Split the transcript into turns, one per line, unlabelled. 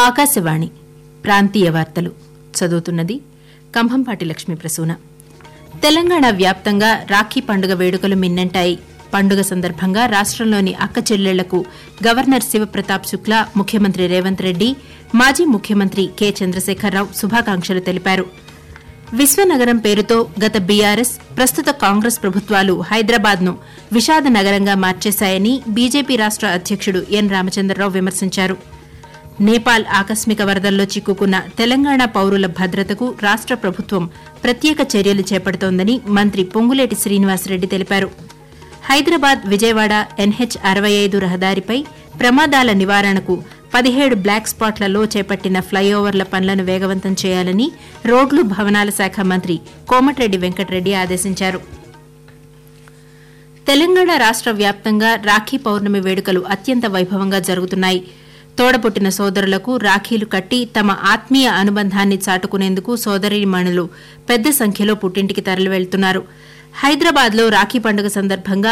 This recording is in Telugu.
ఆకాశవాణి ప్రాంతీయ వార్తలు చదువుతున్నది కంభంపాటి లక్ష్మీ ప్రసూన తెలంగాణ వ్యాప్తంగా రాఖీ పండుగ వేడుకలు మిన్నంటాయి పండుగ సందర్భంగా రాష్టంలోని అక్క చెల్లెళ్లకు గవర్నర్ శివప్రతాప్ శుక్లా ముఖ్యమంత్రి రేవంత్ రెడ్డి మాజీ ముఖ్యమంత్రి కె చంద్రశేఖరరావు శుభాకాంక్షలు తెలిపారు విశ్వనగరం పేరుతో గత బీఆర్ఎస్ ప్రస్తుత కాంగ్రెస్ ప్రభుత్వాలు హైదరాబాద్ను విషాద నగరంగా మార్చేశాయని బీజేపీ రాష్ట అధ్యకుడు ఎన్ రామచంద్రరావు విమర్శించారు నేపాల్ ఆకస్మిక వరదల్లో చిక్కుకున్న తెలంగాణ పౌరుల భద్రతకు రాష్ట ప్రభుత్వం ప్రత్యేక చర్యలు చేపడుతోందని మంత్రి పొంగులేటి శ్రీనివాసరెడ్డి తెలిపారు హైదరాబాద్ విజయవాడ ఎన్హెచ్ అరవై ఐదు రహదారిపై ప్రమాదాల నివారణకు పదిహేడు బ్లాక్ స్పాట్లలో చేపట్టిన ఫ్లైఓవర్ల పనులను వేగవంతం చేయాలని రోడ్లు భవనాల శాఖ మంత్రి కోమటిరెడ్డి వెంకటరెడ్డి ఆదేశించారు తెలంగాణ రాష్ట వ్యాప్తంగా రాఖీ పౌర్ణమి వేడుకలు అత్యంత వైభవంగా జరుగుతున్నాయి తోడపుట్టిన సోదరులకు రాఖీలు కట్టి తమ ఆత్మీయ అనుబంధాన్ని చాటుకునేందుకు సోదరీమణులు పెద్ద సంఖ్యలో పుట్టింటికి తరలివెళ్తున్నారు హైదరాబాద్లో రాఖీ పండుగ సందర్భంగా